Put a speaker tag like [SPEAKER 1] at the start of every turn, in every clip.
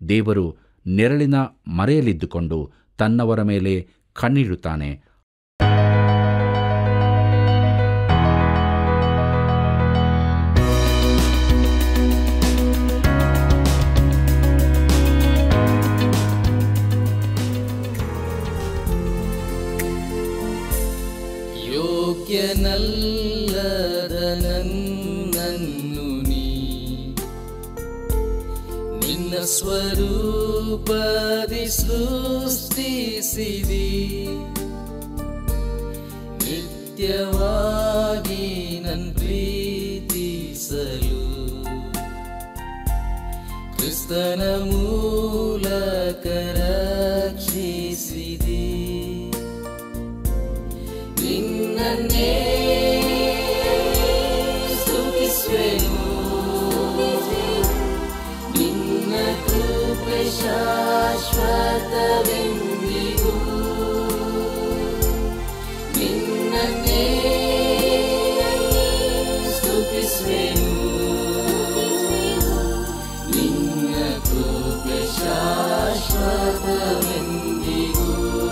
[SPEAKER 1] ದೇವರು ನೆರಳಿನ ಮರೆಯಲಿದ್ದುಕೊಂಡು ತನ್ನವರ ಮೇಲೆ ಕಣ್ಣಿಡುತ್ತಾನೆ
[SPEAKER 2] ಯೋಗ್ಯನಲ್ಲದ ನನ್ನನ್ನು ನೀ ನಿನ್ನ ಸ್ವರೂಪದಿ ಸೃಷ್ಟಿಸಿದಿ ನಿತ್ಯವಾಗಿ ನನ್ ಪ್ರೀತಿಸಲು ಕ್ರಿಸ್ತನ ಮೂಲಕ ರಕ್ಷಿಸಿದಿ ನಿನ್ನನ್ನೇ ಸ್ತುತಿಸುವೆನು ನಿನ್ನ ಕೃಪೆ ಶಾಶ್ವತವೆಂದಿಗೂ ನಿನ್ನನ್ನೇ ಸ್ತುತಿಸುವೆನು ನಿನ್ನ ಕೃಪೆ ಶಾಶ್ವತವೆಂದಿಗೂ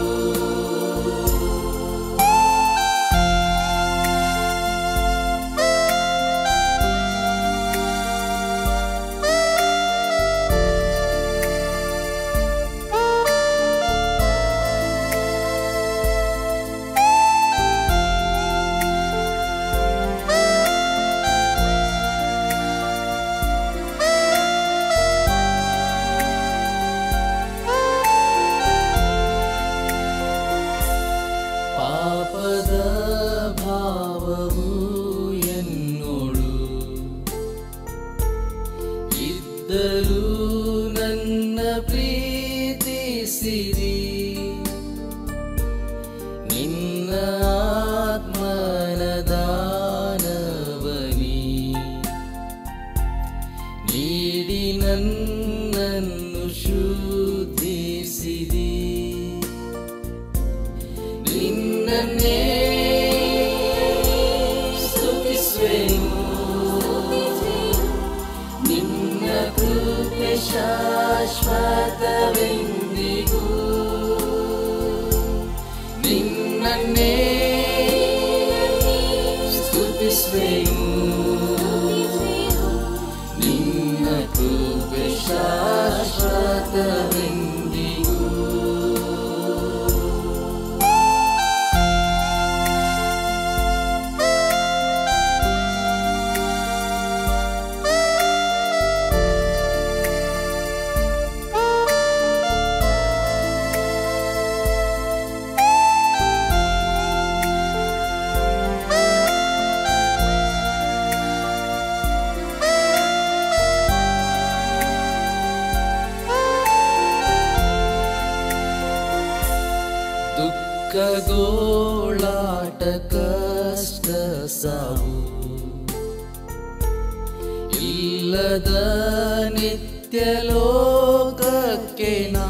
[SPEAKER 2] ಪಾಪದ ಭಾವವು ಎನ್ನೋಳು ಇದ್ದರೂ ನನ್ನ ಪ್ರೀತಿಸಿರಿ ನಿನ್ನ ಆತ್ಮನ ದಾನವನಿ ನೀಡಿ ನನ್ನನ್ನು ಶುದ್ಧಿಸಿರಿ ನಿನ್ನನ್ನೇ ಸ್ತುತಿಸುವೆನು ನಿನ್ನ ಕೃಪೆ ಶಾಶ್ವತವೆಂದಿಗೂ ನಿನ್ನನ್ನೇ ಸ್ತುತಿಸುವೆನು ನಿನ್ನ ಕೃಪೆ ಶಾಶ್ವತವೆಂದಿಗೂ ದುಃಖ ಗೋಳಾಟ ಕಷ್ಟ ಸಾವು ಇಲ್ಲದ ನಿತ್ಯ ಲೋಕಕ್ಕೆ ನಾ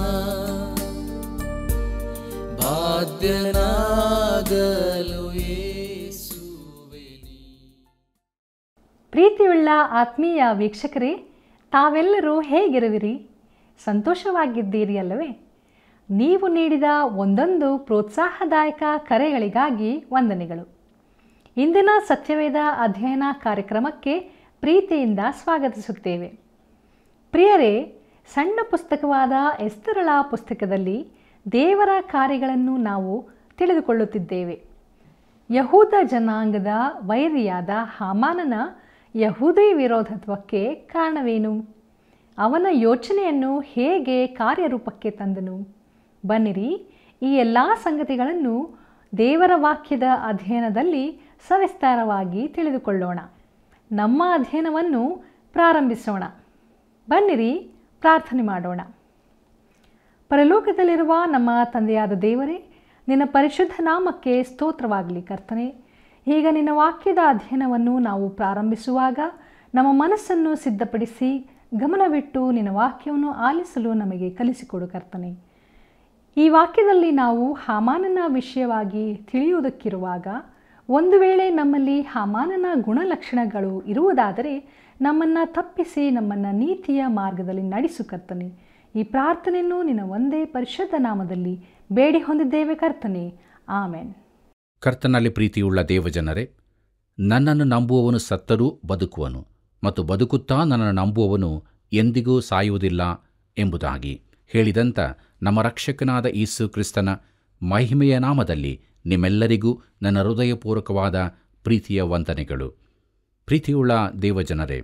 [SPEAKER 2] ಬಾಧ್ಯನಾಗಲು ಯೇಸುವೆ ನೀ.
[SPEAKER 3] ಪ್ರೀತಿಯುಳ್ಳ ಆತ್ಮೀಯ ವೀಕ್ಷಕರೇ ತಾವೆಲ್ಲರೂ ಹೇಗಿರುವಿರಿ ಸಂತೋಷವಾಗಿದ್ದೀರಿ ಅಲ್ಲವೇ ನೀವು ನೀಡಿದ ಒಂದೊಂದು ಪ್ರೋತ್ಸಾಹದಾಯಕ ಕರೆಗಳಿಗಾಗಿ ವಂದನೆಗಳು ಇಂದಿನ ಸತ್ಯವೇದ ಅಧ್ಯಯನ ಕಾರ್ಯಕ್ರಮಕ್ಕೆ ಪ್ರೀತಿಯಿಂದ ಸ್ವಾಗತಿಸುತ್ತೇವೆ ಪ್ರಿಯರೇ ಸಣ್ಣ ಪುಸ್ತಕವಾದ ಎಸ್ತರಳ ಪುಸ್ತಕದಲ್ಲಿ ದೇವರ ಕಾರ್ಯಗಳನ್ನು ನಾವು ತಿಳಿದುಕೊಳ್ಳುತ್ತಿದ್ದೇವೆ ಯಹೂದ ಜನಾಂಗದ ವೈರಿಯಾದ ಹಾಮಾನನ ಯಹೂದಿ ವಿರೋಧತ್ವಕ್ಕೆ ಕಾರಣವೇನು ಅವನ ಯೋಚನೆಯನ್ನು ಹೇಗೆ ಕಾರ್ಯರೂಪಕ್ಕೆ ತಂದನು ಬನ್ನಿರಿ ಈ ಎಲ್ಲ ಸಂಗತಿಗಳನ್ನು ದೇವರ ವಾಕ್ಯದ ಅಧ್ಯಯನದಲ್ಲಿ ಸವಿಸ್ತಾರವಾಗಿ ತಿಳಿದುಕೊಳ್ಳೋಣ ನಮ್ಮ ಅಧ್ಯಯನವನ್ನು ಪ್ರಾರಂಭಿಸೋಣ ಬನ್ನಿರಿ ಪ್ರಾರ್ಥನೆ ಮಾಡೋಣ ಪರಲೋಕದಲ್ಲಿರುವ ನಮ್ಮ ತಂದೆಯಾದ ದೇವರೇ ನಿನ್ನ ಪರಿಶುದ್ಧ ನಾಮಕ್ಕೆ ಸ್ತೋತ್ರವಾಗಲಿ ಕರ್ತನೆ ಈಗ ನಿನ್ನ ವಾಕ್ಯದ ಅಧ್ಯಯನವನ್ನು ನಾವು ಪ್ರಾರಂಭಿಸುವಾಗ ನಮ್ಮ ಮನಸ್ಸನ್ನು ಸಿದ್ಧಪಡಿಸಿ ಗಮನವಿಟ್ಟು ನಿನ್ನ ವಾಕ್ಯವನ್ನು ಆಲಿಸಲು ನಮಗೆ ಕಲಿಸಿಕೊಡು ಕರ್ತನೆ ಈ ವಾಕ್ಯದಲ್ಲಿ ನಾವು ಹಾಮಾನನ ವಿಷಯವಾಗಿ ತಿಳಿಯುವುದಕ್ಕಿರುವಾಗ ಒಂದು ವೇಳೆ ನಮ್ಮಲ್ಲಿ ಹಾಮಾನನ ಗುಣಲಕ್ಷಣಗಳು ಇರುವುದಾದರೆ ನಮ್ಮನ್ನು ತಪ್ಪಿಸಿ ನಮ್ಮನ್ನು ನೀತಿಯ ಮಾರ್ಗದಲ್ಲಿ ನಡೆಸು ಕರ್ತನೆ ಈ ಪ್ರಾರ್ಥನೆಯನ್ನು ನಿನ್ನ ಒಂದೇ ಪರಿಶುದ್ಧ ನಾಮದಲ್ಲಿ ಬೇಡಿ ಹೊಂದಿದ್ದೇವೆ ಕರ್ತನೆ ಆಮೆನ್
[SPEAKER 1] ಕರ್ತನಲ್ಲಿ ಪ್ರೀತಿಯುಳ್ಳ ದೇವಜನರೇ ನನ್ನನ್ನು ನಂಬುವವನು ಸತ್ತರೂ ಬದುಕುವನು ಮತ್ತು ಬದುಕುತ್ತಾ ನನ್ನನ್ನು ನಂಬುವವನು ಎಂದಿಗೂ ಸಾಯುವುದಿಲ್ಲ ಎಂಬುದಾಗಿ ಹೇಳಿದಂಥ ನಮ್ಮ ರಕ್ಷಕನಾದ ಯೇಸು ಕ್ರಿಸ್ತನ ಮಹಿಮೆಯ ನಾಮದಲ್ಲಿ ನಿಮ್ಮೆಲ್ಲರಿಗೂ ನನ್ನ ಹೃದಯಪೂರ್ವಕವಾದ ಪ್ರೀತಿಯ ವಂದನೆಗಳು ಪ್ರೀತಿಯುಳ್ಳ ದೇವಜನರೇ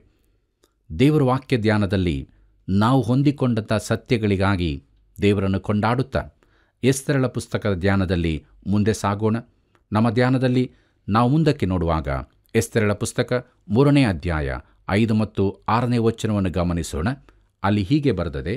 [SPEAKER 1] ದೇವರ ವಾಕ್ಯ ಧ್ಯಾನದಲ್ಲಿ ನಾವು ಹೊಂದಿಕೊಂಡಂಥ ಸತ್ಯಗಳಿಗಾಗಿ ದೇವರನ್ನು ಕೊಂಡಾಡುತ್ತಾ ಎಸ್ತರಳ ಪುಸ್ತಕದ ಧ್ಯಾನದಲ್ಲಿ ಮುಂದೆ ಸಾಗೋಣ ನಮ್ಮ ಧ್ಯಾನದಲ್ಲಿ ನಾವು ಮುಂದಕ್ಕೆ ನೋಡುವಾಗ ಎಸ್ತರಳ ಪುಸ್ತಕ ಮೂರನೇ ಅಧ್ಯಾಯ ಐದು ಮತ್ತು ಆರನೇ ವಚನವನ್ನು ಗಮನಿಸೋಣ ಅಲ್ಲಿ ಹೀಗೆ ಬರೆದದೆ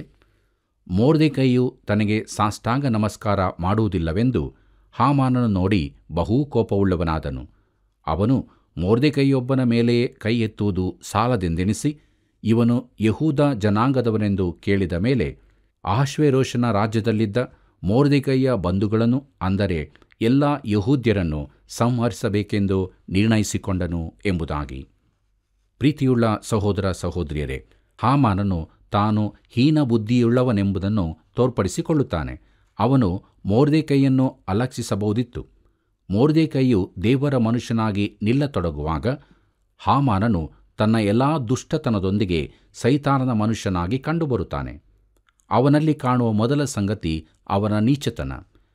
[SPEAKER 1] ಮೋರ್ದೆಕೈಯು ತನಗೆ ಸಾಷ್ಟಾಂಗ ನಮಸ್ಕಾರ ಮಾಡುವುದಿಲ್ಲವೆಂದು ಹಾಮಾನನು ನೋಡಿ ಬಹು ಕೋಪವುಳ್ಳವನಾದನು ಅವನು ಮೋರ್ದೆಕೈಯೊಬ್ಬನ ಮೇಲೆಯೇ ಕೈ ಎತ್ತುವುದು ಸಾಲದೆಂದೆನಿಸಿ ಇವನು ಯಹೂದ ಜನಾಂಗದವನೆಂದು ಕೇಳಿದ ಮೇಲೆ ಆಶ್ವೇರೋಷನ ರಾಜ್ಯದಲ್ಲಿದ್ದ ಮೋರ್ದೆಕೈಯ ಬಂಧುಗಳನ್ನು ಅಂದರೆ ಎಲ್ಲ ಯಹೂದ್ಯರನ್ನು ಸಂಹರಿಸಬೇಕೆಂದು ನಿರ್ಣಯಿಸಿಕೊಂಡನು ಎಂಬುದಾಗಿ ಪ್ರೀತಿಯುಳ್ಳ ಸಹೋದರ ಸಹೋದರಿಯರೇ ಹಾಮಾನನು ತಾನು ಹೀನ ಬುದ್ಧಿಯುಳ್ಳವನೆಂಬುದನ್ನು ತೋರ್ಪಡಿಸಿಕೊಳ್ಳುತ್ತಾನೆ ಅವನು ಮೋರ್ದೆಕೈಯನ್ನು ಅಲಕ್ಷಿಸಬಹುದಿತ್ತು ಮೋರ್ದೆಕೈಯು ದೇವರ ಮನುಷ್ಯನಾಗಿ ನಿಲ್ಲತೊಡಗುವಾಗ ಹಾಮಾನನು ತನ್ನ ಎಲ್ಲಾ ದುಷ್ಟತನದೊಂದಿಗೆ ಸೈತಾನನ ಮನುಷ್ಯನಾಗಿ ಕಂಡುಬರುತ್ತಾನೆ ಅವನಲ್ಲಿ ಕಾಣುವ ಮೊದಲ ಸಂಗತಿ ಅವನ ನೀಚತನ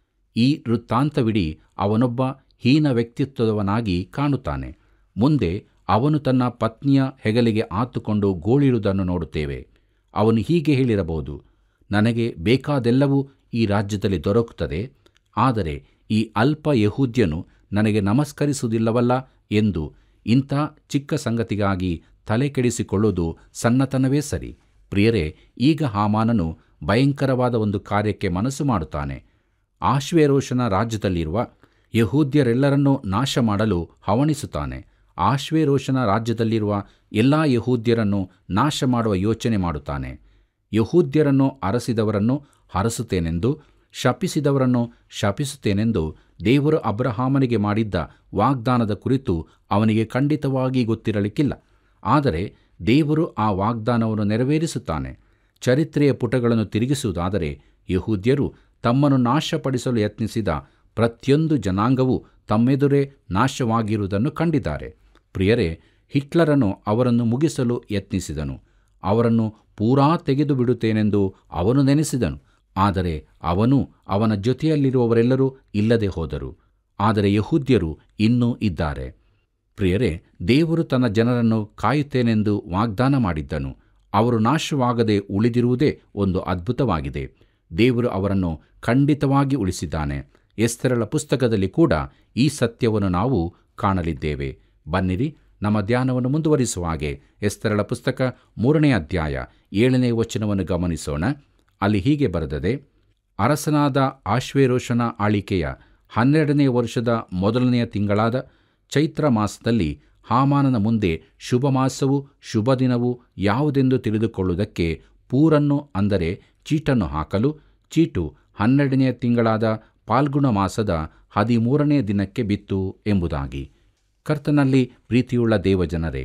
[SPEAKER 1] ಈ ವೃತ್ತಾಂತವಿಡೀ ಅವನೊಬ್ಬ ಹೀನ ವ್ಯಕ್ತಿತ್ವದವನಾಗಿ ಕಾಣುತ್ತಾನೆ ಮುಂದೆ ಅವನು ತನ್ನ ಪತ್ನಿಯ ಹೆಗಲಿಗೆ ಆತುಕೊಂಡು ಗೋಳಿರುವುದನ್ನು ನೋಡುತ್ತೇವೆ ಅವನು ಹೀಗೆ ಹೇಳಿರಬಹುದು ನನಗೆ ಬೇಕಾದೆಲ್ಲವೂ ಈ ರಾಜ್ಯದಲ್ಲಿ ದೊರಕುತ್ತದೆ ಆದರೆ ಈ ಅಲ್ಪ ಯಹೂದ್ಯನು ನನಗೆ ನಮಸ್ಕರಿಸುವುದಿಲ್ಲವಲ್ಲ ಎಂದು ಇಂಥ ಚಿಕ್ಕ ಸಂಗತಿಗಾಗಿ ತಲೆ ಕೆಡಿಸಿಕೊಳ್ಳುವುದು ಸಣ್ಣತನವೇ ಸರಿ ಪ್ರಿಯರೇ ಈಗ ಹಾಮಾನನು ಭಯಂಕರವಾದ ಒಂದು ಕಾರ್ಯಕ್ಕೆ ಮನಸ್ಸು ಮಾಡುತ್ತಾನೆ ಆಶ್ವೇರೋಷನ ರಾಜ್ಯದಲ್ಲಿರುವ ಯಹೂದ್ಯರೆಲ್ಲರನ್ನೂ ನಾಶ ಮಾಡಲು ಹವಣಿಸುತ್ತಾನೆ ಆಶ್ವೇರೋಷನ ರಾಜ್ಯದಲ್ಲಿರುವ ಎಲ್ಲ ಯಹೂದ್ಯರನ್ನು ನಾಶ ಮಾಡುವ ಯೋಚನೆ ಮಾಡುತ್ತಾನೆ ಯಹೂದ್ಯರನ್ನು ಅರಸಿದವರನ್ನು ಹರಸುತ್ತೇನೆಂದು ಶಪಿಸಿದವರನ್ನು ಶಪಿಸುತ್ತೇನೆಂದು ದೇವರು ಅಬ್ರಹಾಮನಿಗೆ ಮಾಡಿದ್ದ ವಾಗ್ದಾನದ ಕುರಿತು ಅವನಿಗೆ ಖಂಡಿತವಾಗಿ ಗೊತ್ತಿರಲಿಕ್ಕಿಲ್ಲ ಆದರೆ ದೇವರು ಆ ವಾಗ್ದಾನವನ್ನು ನೆರವೇರಿಸುತ್ತಾನೆ ಚರಿತ್ರೆಯ ಪುಟಗಳನ್ನು ತಿರುಗಿಸುವುದಾದರೆ ಯಹೂದ್ಯರು ತಮ್ಮನ್ನು ನಾಶಪಡಿಸಲು ಯತ್ನಿಸಿದ ಪ್ರತಿಯೊಂದು ಜನಾಂಗವೂ ತಮ್ಮೆದುರೇ ನಾಶವಾಗಿರುವುದನ್ನು ಕಂಡಿದ್ದಾರೆ ಪ್ರಿಯರೇ ಹಿಟ್ಲರನು ಅವರನ್ನು ಮುಗಿಸಲು ಯತ್ನಿಸಿದನು ಅವರನ್ನು ಪೂರಾ ತೆಗೆದು ಬಿಡುತ್ತೇನೆಂದು ಅವನು ನೆನೆಸಿದನು ಆದರೆ ಅವನು ಅವನ ಜೊತೆಯಲ್ಲಿರುವವರೆಲ್ಲರೂ ಇಲ್ಲದೆ ಹೋದರು ಆದರೆ ಯಹೂದ್ಯರು ಇನ್ನೂ ಇದ್ದಾರೆ ಪ್ರಿಯರೇ ದೇವರು ತನ್ನ ಜನರನ್ನು ಕಾಯುತ್ತೇನೆಂದು ವಾಗ್ದಾನ ಮಾಡಿದ್ದನು ಅವರು ನಾಶವಾಗದೆ ಉಳಿದಿರುವುದೇ ಒಂದು ಅದ್ಭುತವಾಗಿದೆ ದೇವರು ಅವರನ್ನು ಖಂಡಿತವಾಗಿ ಉಳಿಸಿದ್ದಾನೆ ಎಸ್ತರಳ ಪುಸ್ತಕದಲ್ಲಿ ಕೂಡ ಈ ಸತ್ಯವನ್ನು ನಾವು ಕಾಣಲಿದ್ದೇವೆ ಬನ್ನಿರಿ ನಮ್ಮ ಧ್ಯಾನವನ್ನು ಮುಂದುವರಿಸುವ ಹಾಗೆ ಎಸ್ತರಳ ಪುಸ್ತಕ ಮೂರನೇ ಅಧ್ಯಾಯ ಏಳನೇ ವಚನವನ್ನು ಗಮನಿಸೋಣ ಅಲ್ಲಿ ಹೀಗೆ ಬರೆದದೆ ಅರಸನಾದ ಆಶ್ವೇರೋಷನ ಆಳಿಕೆಯ ಹನ್ನೆರಡನೇ ವರ್ಷದ ಮೊದಲನೆಯ ತಿಂಗಳಾದ ಚೈತ್ರ ಮಾಸದಲ್ಲಿ ಹಾಮಾನನ ಮುಂದೆ ಶುಭ ಮಾಸವು ಶುಭ ದಿನವು ಯಾವುದೆಂದು ತಿಳಿದುಕೊಳ್ಳುವುದಕ್ಕೆ ಪೂರನ್ನು ಅಂದರೆ ಚೀಟನ್ನು ಹಾಕಲು ಚೀಟು ಹನ್ನೆರಡನೆಯ ತಿಂಗಳಾದ ಪಾಲ್ಗುಣ ಮಾಸದ ಹದಿಮೂರನೇ ದಿನಕ್ಕೆ ಬಿತ್ತು ಎಂಬುದಾಗಿ ಕರ್ತನಲ್ಲಿ ಪ್ರೀತಿಯುಳ್ಳ ದೇವಜನರೇ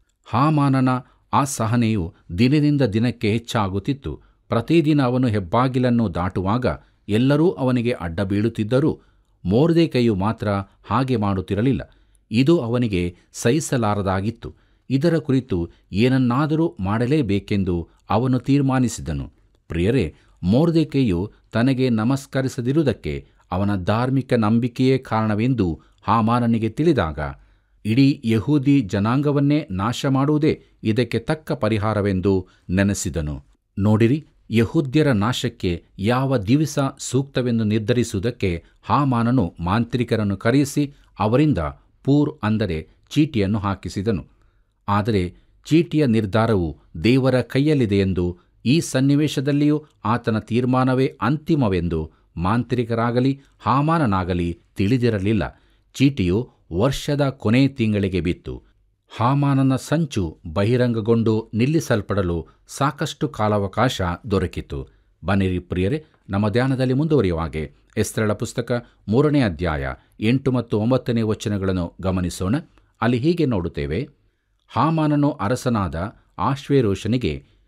[SPEAKER 1] ಹಾಮಾನನ ಆ ಸಹನೆಯು ದಿನದಿಂದ ದಿನಕ್ಕೆ ಹೆಚ್ಚಾಗುತ್ತಿತ್ತು ಪ್ರತಿದಿನ ಅವನು ಹೆಬ್ಬಾಗಿಲನ್ನು ದಾಟುವಾಗ ಎಲ್ಲರೂ ಅವನಿಗೆ ಅಡ್ಡ ಬೀಳುತ್ತಿದ್ದರೂ ಮೋರ್ದೆಕೈಯು ಮಾತ್ರ ಹಾಗೆ ಮಾಡುತ್ತಿರಲಿಲ್ಲ ಇದು ಅವನಿಗೆ ಸಹಿಸಲಾರದಾಗಿತ್ತು ಇದರ ಕುರಿತು ಏನನ್ನಾದರೂ ಮಾಡಲೇಬೇಕೆಂದು ಅವನು ತೀರ್ಮಾನಿಸಿದನು ಪ್ರಿಯರೇ ಮೋರ್ದೆಕೆಯು ತನಗೆ ನಮಸ್ಕರಿಸದಿರುವುದಕ್ಕೆ ಅವನ ಧಾರ್ಮಿಕ ನಂಬಿಕೆಯೇ ಕಾರಣವೆಂದು ಹಾಮಾನನಿಗೆ ತಿಳಿದಾಗ ಇಡೀ ಯಹೂದಿ ಜನಾಂಗವನ್ನೇ ನಾಶ ಮಾಡುವುದೇ ಇದಕ್ಕೆ ತಕ್ಕ ಪರಿಹಾರವೆಂದು ನೆನೆಸಿದನು ನೋಡಿರಿ ಯಹೂದ್ಯರ ನಾಶಕ್ಕೆ ಯಾವ ದಿವಸ ಸೂಕ್ತವೆಂದು ನಿರ್ಧರಿಸುವುದಕ್ಕೆ ಹಾಮಾನನು ಮಾಂತ್ರಿಕರನ್ನು ಕರೆಯಿಸಿ ಅವರಿಂದ ಪೂರ್ ಅಂದರೆ ಚೀಟಿಯನ್ನು ಹಾಕಿಸಿದನು ಆದರೆ ಚೀಟಿಯ ನಿರ್ಧಾರವು ದೇವರ ಕೈಯಲ್ಲಿದೆಯೆಂದು ಈ ಸನ್ನಿವೇಶದಲ್ಲಿಯೂ ಆತನ ತೀರ್ಮಾನವೇ ಅಂತಿಮವೆಂದು ಮಾಂತ್ರಿಕರಾಗಲಿ ಹಾಮಾನನಾಗಲಿ ತಿಳಿದಿರಲಿಲ್ಲ ಚೀಟಿಯು ವರ್ಷದ ಕೊನೆ ತಿಂಗಳಿಗೆ ಬಿತ್ತು ಹಾಮಾನನ ಸಂಚು ಬಹಿರಂಗಗೊಂಡು ನಿಲ್ಲಿಸಲ್ಪಡಲು ಸಾಕಷ್ಟು ಕಾಲಾವಕಾಶ ದೊರಕಿತು ಬನ್ನಿರಿ ಪ್ರಿಯರೇ ನಮ್ಮ ಧ್ಯಾನದಲ್ಲಿ ಮುಂದುವರಿಯುವ ಹಾಗೆ ಎಸ್ತ್ರಳ ಪುಸ್ತಕ ಮೂರನೇ ಅಧ್ಯಾಯ ಎಂಟು ಮತ್ತು ಒಂಬತ್ತನೇ ವಚನಗಳನ್ನು ಗಮನಿಸೋಣ ಅಲ್ಲಿ ಹೀಗೆ ನೋಡುತ್ತೇವೆ ಹಾಮಾನನು ಅರಸನಾದ ಆಶ್ವೇರೋಷನಿಗೆ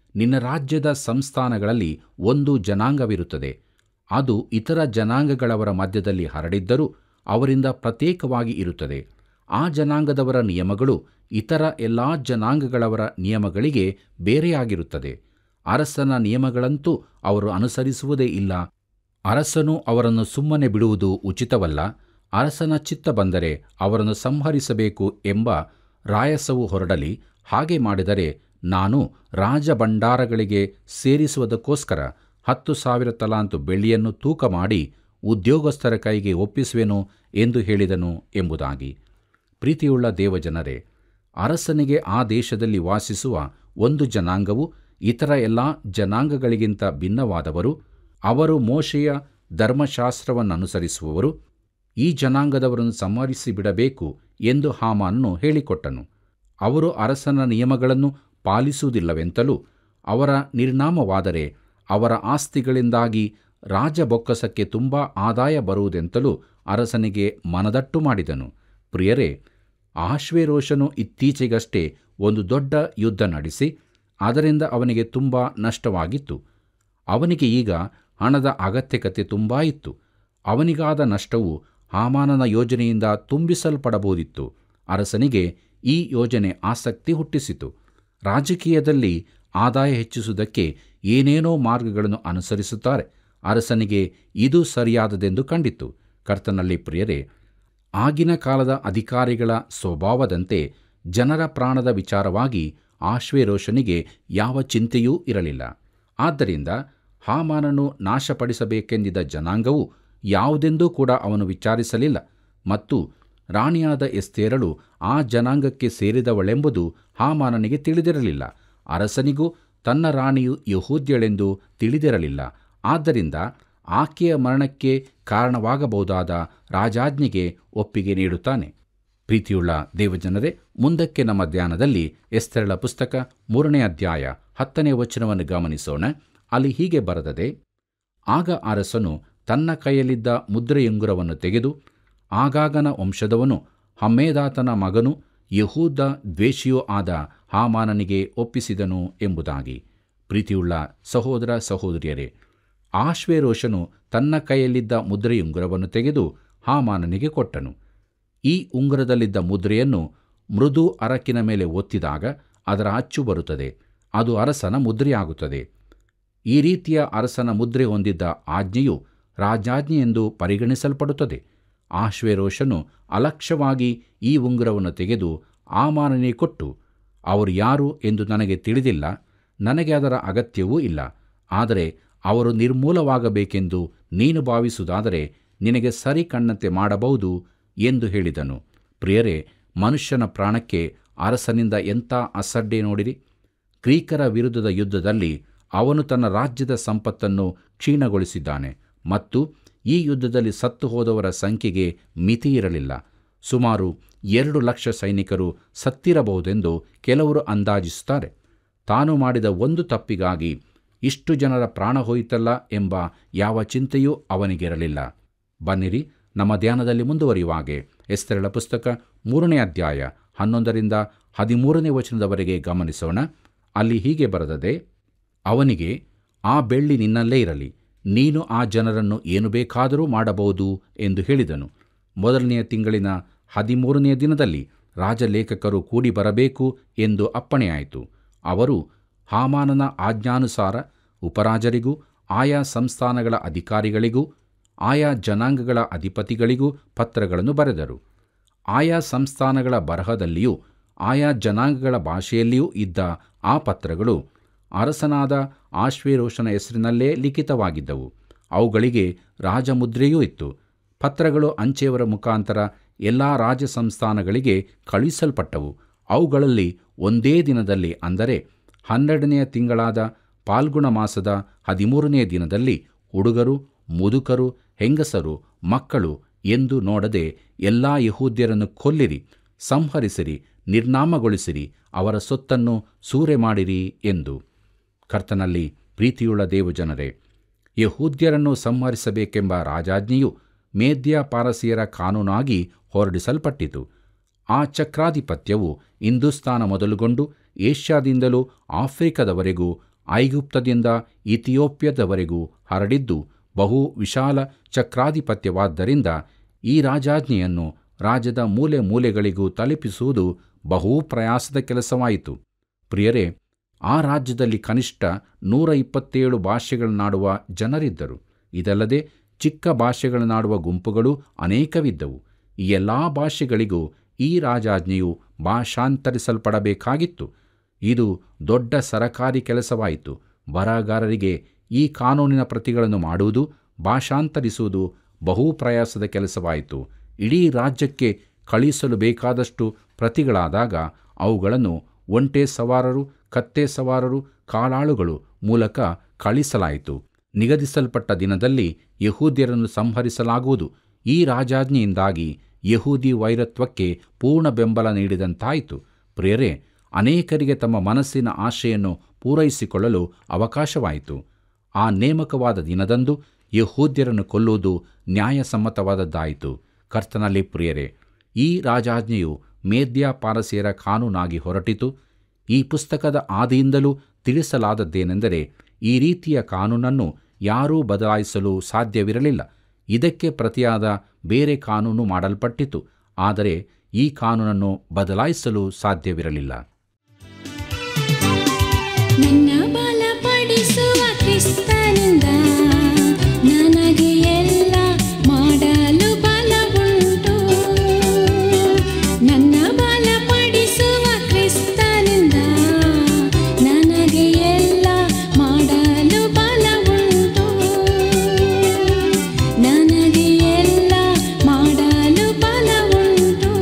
[SPEAKER 1] ನಿನ್ನ ರಾಜ್ಯದ ಸಂಸ್ಥಾನಗಳಲ್ಲಿ ಒಂದು ಜನಾಂಗವಿರುತ್ತದೆ ಅದು ಇತರ ಜನಾಂಗಗಳವರ ಮಧ್ಯದಲ್ಲಿ ಹರಡಿದ್ದರೂ ಅವರಿಂದ ಪ್ರತ್ಯೇಕವಾಗಿ ಇರುತ್ತದೆ ಆ ಜನಾಂಗದವರ ನಿಯಮಗಳು ಇತರ ಎಲ್ಲ ಜನಾಂಗಗಳವರ ನಿಯಮಗಳಿಗೆ ಬೇರೆಯಾಗಿರುತ್ತದೆ ಅರಸನ ನಿಯಮಗಳಂತೂ ಅವರು ಅನುಸರಿಸುವುದೇ ಇಲ್ಲ ಅರಸನು ಅವರನ್ನು ಸುಮ್ಮನೆ ಬಿಡುವುದು ಉಚಿತವಲ್ಲ ಅರಸನ ಚಿತ್ತ ಬಂದರೆ ಅವರನ್ನು ಸಂಹರಿಸಬೇಕು ಎಂಬ ರಾಯಸವು ಹೊರಡಲಿ ಹಾಗೆ ಮಾಡಿದರೆ ನಾನು ರಾಜಭಂಡಾರಗಳಿಗೆ ಸೇರಿಸುವುದಕ್ಕೋಸ್ಕರ ಹತ್ತು ಸಾವಿರ ತಲಾಂತು ಬೆಳ್ಳಿಯನ್ನು ತೂಕ ಮಾಡಿ ಉದ್ಯೋಗಸ್ಥರ ಕೈಗೆ ಒಪ್ಪಿಸುವೆನು ಎಂದು ಹೇಳಿದನು ಎಂಬುದಾಗಿ ಪ್ರೀತಿಯುಳ್ಳ ದೇವಜನರೇ ಅರಸನಿಗೆ ಆ ದೇಶದಲ್ಲಿ ವಾಸಿಸುವ ಒಂದು ಜನಾಂಗವು ಇತರ ಎಲ್ಲ ಜನಾಂಗಗಳಿಗಿಂತ ಭಿನ್ನವಾದವರು ಅವರು ಮೋಶೆಯ ಧರ್ಮಶಾಸ್ತ್ರವನ್ನನುಸರಿಸುವವರು ಈ ಜನಾಂಗದವರನ್ನು ಸಂಹರಿಸಿ ಬಿಡಬೇಕು ಎಂದು ಹಾಮಾನನು ಹೇಳಿಕೊಟ್ಟನು ಅವರು ಅರಸನ ನಿಯಮಗಳನ್ನು ಪಾಲಿಸುವುದಿಲ್ಲವೆಂತಲೂ ಅವರ ನಿರ್ನಾಮವಾದರೆ ಅವರ ಆಸ್ತಿಗಳಿಂದಾಗಿ ರಾಜಬೊಕ್ಕಸಕ್ಕೆ ತುಂಬ ಆದಾಯ ಬರುವುದೆಂತಲೂ ಅರಸನಿಗೆ ಮನದಟ್ಟು ಮಾಡಿದನು ಪ್ರಿಯರೇ ಆಶ್ವೇರೋಷನು ಇತ್ತೀಚೆಗಷ್ಟೇ ಒಂದು ದೊಡ್ಡ ಯುದ್ಧ ನಡೆಸಿ ಅದರಿಂದ ಅವನಿಗೆ ತುಂಬ ನಷ್ಟವಾಗಿತ್ತು ಅವನಿಗೆ ಈಗ ಹಣದ ಅಗತ್ಯಕತೆ ತುಂಬ ಇತ್ತು ಅವನಿಗಾದ ನಷ್ಟವು ಹಾಮಾನನ ಯೋಜನೆಯಿಂದ ತುಂಬಿಸಲ್ಪಡಬಹುದಿತ್ತು ಅರಸನಿಗೆ ಈ ಯೋಜನೆ ಆಸಕ್ತಿ ಹುಟ್ಟಿಸಿತು ರಾಜಕೀಯದಲ್ಲಿ ಆದಾಯ ಹೆಚ್ಚಿಸುವುದಕ್ಕೆ ಏನೇನೋ ಮಾರ್ಗಗಳನ್ನು ಅನುಸರಿಸುತ್ತಾರೆ ಅರಸನಿಗೆ ಇದು ಸರಿಯಾದದೆಂದು ಕಂಡಿತು ಕರ್ತನಲ್ಲಿ ಪ್ರಿಯರೇ ಆಗಿನ ಕಾಲದ ಅಧಿಕಾರಿಗಳ ಸ್ವಭಾವದಂತೆ ಜನರ ಪ್ರಾಣದ ವಿಚಾರವಾಗಿ ಆಶ್ವೇರೋಷನಿಗೆ ಯಾವ ಚಿಂತೆಯೂ ಇರಲಿಲ್ಲ ಆದ್ದರಿಂದ ಹಾಮಾನನು ನಾಶಪಡಿಸಬೇಕೆಂದಿದ್ದ ಜನಾಂಗವು ಯಾವುದೆಂದೂ ಕೂಡ ಅವನು ವಿಚಾರಿಸಲಿಲ್ಲ ಮತ್ತು ರಾಣಿಯಾದ ಎಸ್ತೇರಳು ಆ ಜನಾಂಗಕ್ಕೆ ಸೇರಿದವಳೆಂಬುದು ಹಾಮಾನನಿಗೆ ತಿಳಿದಿರಲಿಲ್ಲ ಅರಸನಿಗೂ ತನ್ನ ರಾಣಿಯು ಯಹೂದ್ಯಳೆಂದು ತಿಳಿದಿರಲಿಲ್ಲ ಆದ್ದರಿಂದ ಆಕೆಯ ಮರಣಕ್ಕೆ ಕಾರಣವಾಗಬಹುದಾದ ರಾಜಾಜ್ಞೆಗೆ ಒಪ್ಪಿಗೆ ನೀಡುತ್ತಾನೆ ಪ್ರೀತಿಯುಳ್ಳ ದೇವಜನರೇ ಮುಂದಕ್ಕೆ ನಮ್ಮ ಧ್ಯಾನದಲ್ಲಿ ಎಸ್ತರಳ ಪುಸ್ತಕ ಮೂರನೇ ಅಧ್ಯಾಯ ಹತ್ತನೇ ವಚನವನ್ನು ಗಮನಿಸೋಣ ಅಲ್ಲಿ ಹೀಗೆ ಬರೆದದೆ ಆಗ ಅರಸನು ತನ್ನ ಕೈಯಲ್ಲಿದ್ದ ಮುದ್ರೆಯುಂಗುರವನ್ನು ತೆಗೆದು ಆಗಾಗನ ವಂಶದವನು ಹಮ್ಮೇದಾತನ ಮಗನು ಯಹೂದ ದ್ವೇಷಿಯೂ ಆದ ಹಾಮಾನನಿಗೆ ಒಪ್ಪಿಸಿದನು ಎಂಬುದಾಗಿ ಪ್ರೀತಿಯುಳ್ಳ ಸಹೋದರ ಸಹೋದರಿಯರೇ ಆಶ್ವೇರೋಷನು ತನ್ನ ಕೈಯಲ್ಲಿದ್ದ ಮುದ್ರೆಯುಂಗುರವನ್ನು ತೆಗೆದು ಹಾಮಾನನಿಗೆ ಕೊಟ್ಟನು ಈ ಉಂಗುರದಲ್ಲಿದ್ದ ಮುದ್ರೆಯನ್ನು ಮೃದು ಅರಕಿನ ಮೇಲೆ ಒತ್ತಿದಾಗ ಅದರ ಅಚ್ಚು ಬರುತ್ತದೆ ಅದು ಅರಸನ ಮುದ್ರೆಯಾಗುತ್ತದೆ ಈ ರೀತಿಯ ಅರಸನ ಮುದ್ರೆ ಹೊಂದಿದ್ದ ಆಜ್ಞೆಯು ರಾಜಾಜ್ಞೆಯೆಂದು ಪರಿಗಣಿಸಲ್ಪಡುತ್ತದೆ ಆಶ್ವೇರೋಷನು ಅಲಕ್ಷ್ಯವಾಗಿ ಈ ಉಂಗುರವನ್ನು ತೆಗೆದು ಆಮಾನನೇ ಕೊಟ್ಟು ಅವರು ಯಾರು ಎಂದು ನನಗೆ ತಿಳಿದಿಲ್ಲ ನನಗೆ ಅದರ ಅಗತ್ಯವೂ ಇಲ್ಲ ಆದರೆ ಅವರು ನಿರ್ಮೂಲವಾಗಬೇಕೆಂದು ನೀನು ಭಾವಿಸುವುದಾದರೆ ನಿನಗೆ ಸರಿ ಕಣ್ಣಂತೆ ಮಾಡಬಹುದು ಎಂದು ಹೇಳಿದನು ಪ್ರಿಯರೇ ಮನುಷ್ಯನ ಪ್ರಾಣಕ್ಕೆ ಅರಸನಿಂದ ಎಂಥ ಅಸಡ್ಡೆ ನೋಡಿರಿ ಗ್ರೀಕರ ವಿರುದ್ಧದ ಯುದ್ಧದಲ್ಲಿ ಅವನು ತನ್ನ ರಾಜ್ಯದ ಸಂಪತ್ತನ್ನು ಕ್ಷೀಣಗೊಳಿಸಿದ್ದಾನೆ ಮತ್ತು ಈ ಯುದ್ಧದಲ್ಲಿ ಸತ್ತು ಹೋದವರ ಸಂಖ್ಯೆಗೆ ಮಿತಿಯಿರಲಿಲ್ಲ ಸುಮಾರು ಎರಡು ಲಕ್ಷ ಸೈನಿಕರು ಸತ್ತಿರಬಹುದೆಂದು ಕೆಲವರು ಅಂದಾಜಿಸುತ್ತಾರೆ ತಾನು ಮಾಡಿದ ಒಂದು ತಪ್ಪಿಗಾಗಿ ಇಷ್ಟು ಜನರ ಪ್ರಾಣ ಹೋಯಿತಲ್ಲ ಎಂಬ ಯಾವ ಚಿಂತೆಯೂ ಅವನಿಗಿರಲಿಲ್ಲ ಬನ್ನಿರಿ ನಮ್ಮ ಧ್ಯಾನದಲ್ಲಿ ಮುಂದುವರಿಯುವಾಗೆ ಎಸ್ತರಳ ಪುಸ್ತಕ ಮೂರನೇ ಅಧ್ಯಾಯ ಹನ್ನೊಂದರಿಂದ ಹದಿಮೂರನೇ ವಚನದವರೆಗೆ ಗಮನಿಸೋಣ ಅಲ್ಲಿ ಹೀಗೆ ಬರೆದದೆ ಅವನಿಗೆ ಆ ಬೆಳ್ಳಿ ನಿನ್ನಲ್ಲೇ ಇರಲಿ ನೀನು ಆ ಜನರನ್ನು ಏನು ಬೇಕಾದರೂ ಮಾಡಬಹುದು ಎಂದು ಹೇಳಿದನು ಮೊದಲನೆಯ ತಿಂಗಳಿನ ಹದಿಮೂರನೆಯ ದಿನದಲ್ಲಿ ರಾಜಲೇಖಕರು ಕೂಡಿ ಬರಬೇಕು ಎಂದು ಅಪ್ಪಣೆಯಾಯಿತು ಅವರು ಹಾಮಾನನ ಆಜ್ಞಾನುಸಾರ ಉಪರಾಜರಿಗೂ ಆಯಾ ಸಂಸ್ಥಾನಗಳ ಅಧಿಕಾರಿಗಳಿಗೂ ಆಯಾ ಜನಾಂಗಗಳ ಅಧಿಪತಿಗಳಿಗೂ ಪತ್ರಗಳನ್ನು ಬರೆದರು ಆಯಾ ಸಂಸ್ಥಾನಗಳ ಬರಹದಲ್ಲಿಯೂ ಆಯಾ ಜನಾಂಗಗಳ ಭಾಷೆಯಲ್ಲಿಯೂ ಇದ್ದ ಆ ಪತ್ರಗಳು ಅರಸನಾದ ಆಶ್ವೇರೋಷನ ಹೆಸರಿನಲ್ಲೇ ಲಿಖಿತವಾಗಿದ್ದವು ಅವುಗಳಿಗೆ ರಾಜಮುದ್ರೆಯೂ ಇತ್ತು ಪತ್ರಗಳು ಅಂಚೆಯವರ ಮುಖಾಂತರ ಎಲ್ಲ ರಾಜ ಸಂಸ್ಥಾನಗಳಿಗೆ ಕಳುಹಿಸಲ್ಪಟ್ಟವು ಅವುಗಳಲ್ಲಿ ಒಂದೇ ದಿನದಲ್ಲಿ ಅಂದರೆ ಹನ್ನೆರಡನೆಯ ತಿಂಗಳಾದ ಪಾಲ್ಗುಣ ಮಾಸದ ಹದಿಮೂರನೆಯ ದಿನದಲ್ಲಿ ಹುಡುಗರು ಮುದುಕರು ಹೆಂಗಸರು ಮಕ್ಕಳು ಎಂದು ನೋಡದೆ ಎಲ್ಲ ಯಹೂದ್ಯರನ್ನು ಕೊಲ್ಲಿರಿ ಸಂಹರಿಸಿರಿ ನಿರ್ನಾಮಗೊಳಿಸಿರಿ ಅವರ ಸೊತ್ತನ್ನು ಸೂರೆ ಮಾಡಿರಿ ಎಂದು ಕರ್ತನಲ್ಲಿ ಪ್ರೀತಿಯುಳ್ಳ ದೇವಜನರೇ ಯಹೂದ್ಯರನ್ನು ಸಂಹರಿಸಬೇಕೆಂಬ ರಾಜಾಜ್ಞೆಯು ಮೇದ್ಯ ಪಾರಸಿಯರ ಕಾನೂನಾಗಿ ಹೊರಡಿಸಲ್ಪಟ್ಟಿತು ಆ ಚಕ್ರಾಧಿಪತ್ಯವು ಹಿಂದೂಸ್ತಾನ ಮೊದಲುಗೊಂಡು ಏಷ್ಯಾದಿಂದಲೂ ಆಫ್ರಿಕಾದವರೆಗೂ ಐಗುಪ್ತದಿಂದ ಇಥಿಯೋಪ್ಯದವರೆಗೂ ಹರಡಿದ್ದು ಬಹು ವಿಶಾಲ ಚಕ್ರಾಧಿಪತ್ಯವಾದ್ದರಿಂದ ಈ ರಾಜಾಜ್ಞೆಯನ್ನು ರಾಜ್ಯದ ಮೂಲೆ ಮೂಲೆಗಳಿಗೂ ತಲುಪಿಸುವುದು ಬಹು ಪ್ರಯಾಸದ ಕೆಲಸವಾಯಿತು ಪ್ರಿಯರೇ ಆ ರಾಜ್ಯದಲ್ಲಿ ಕನಿಷ್ಠ ನೂರ ಇಪ್ಪತ್ತೇಳು ಭಾಷೆಗಳನ್ನಾಡುವ ಜನರಿದ್ದರು ಇದಲ್ಲದೆ ಚಿಕ್ಕ ಭಾಷೆಗಳನ್ನಾಡುವ ಗುಂಪುಗಳು ಅನೇಕವಿದ್ದವು ಈ ಎಲ್ಲ ಭಾಷೆಗಳಿಗೂ ಈ ರಾಜಾಜ್ಞೆಯು ಭಾಷಾಂತರಿಸಲ್ಪಡಬೇಕಾಗಿತ್ತು ಇದು ದೊಡ್ಡ ಸರಕಾರಿ ಕೆಲಸವಾಯಿತು ಬರಹಗಾರರಿಗೆ ಈ ಕಾನೂನಿನ ಪ್ರತಿಗಳನ್ನು ಮಾಡುವುದು ಭಾಷಾಂತರಿಸುವುದು ಬಹು ಪ್ರಯಾಸದ ಕೆಲಸವಾಯಿತು ಇಡೀ ರಾಜ್ಯಕ್ಕೆ ಕಳಿಸಲು ಬೇಕಾದಷ್ಟು ಪ್ರತಿಗಳಾದಾಗ ಅವುಗಳನ್ನು ಒಂಟೆ ಸವಾರರು ಕತ್ತೆ ಸವಾರರು ಕಾಲಾಳುಗಳು ಮೂಲಕ ಕಳಿಸಲಾಯಿತು ನಿಗದಿಸಲ್ಪಟ್ಟ ದಿನದಲ್ಲಿ ಯಹೂದ್ಯರನ್ನು ಸಂಹರಿಸಲಾಗುವುದು ಈ ರಾಜಾಜ್ಞೆಯಿಂದಾಗಿ ಯಹೂದಿ ವೈರತ್ವಕ್ಕೆ ಪೂರ್ಣ ಬೆಂಬಲ ನೀಡಿದಂತಾಯಿತು ಪ್ರಿಯರೇ ಅನೇಕರಿಗೆ ತಮ್ಮ ಮನಸ್ಸಿನ ಆಶೆಯನ್ನು ಪೂರೈಸಿಕೊಳ್ಳಲು ಅವಕಾಶವಾಯಿತು ಆ ನೇಮಕವಾದ ದಿನದಂದು ಯಹೂದ್ಯರನ್ನು ಕೊಲ್ಲುವುದು ನ್ಯಾಯಸಮ್ಮತವಾದದ್ದಾಯಿತು ಕರ್ತನಲ್ಲಿ ಪ್ರಿಯರೇ ಈ ರಾಜಾಜ್ಞೆಯು ಮೇದ್ಯ ಪಾರಸಿಯರ ಕಾನೂನಾಗಿ ಹೊರಟಿತು ಈ ಪುಸ್ತಕದ ಆದಿಯಿಂದಲೂ ತಿಳಿಸಲಾದದ್ದೇನೆಂದರೆ ಈ ರೀತಿಯ ಕಾನೂನನ್ನು ಯಾರೂ ಬದಲಾಯಿಸಲು ಸಾಧ್ಯವಿರಲಿಲ್ಲ ಇದಕ್ಕೆ ಪ್ರತಿಯಾದ ಬೇರೆ ಕಾನೂನು ಮಾಡಲ್ಪಟ್ಟಿತು ಆದರೆ ಈ ಕಾನೂನನ್ನು ಬದಲಾಯಿಸಲು ಸಾಧ್ಯವಿರಲಿಲ್ಲ
[SPEAKER 4] ನನ್ನ ಬಲಪಡಿಸುವ ಕ್ರಿಸ್ತನಿಂದ ನನಗೆ ಎಲ್ಲ ಮಾಡಲು ಬಲವುಂಟು ನನ್ನ ಬಲಪಡಿಸುವ ಕ್ರಿಸ್ತನಿಂದ ನನಗೆ ಎಲ್ಲ ಮಾಡಲು ಬಲವುಂಟು ನನಗೆ ಎಲ್ಲ ಮಾಡಲು ಬಲವುಂಟು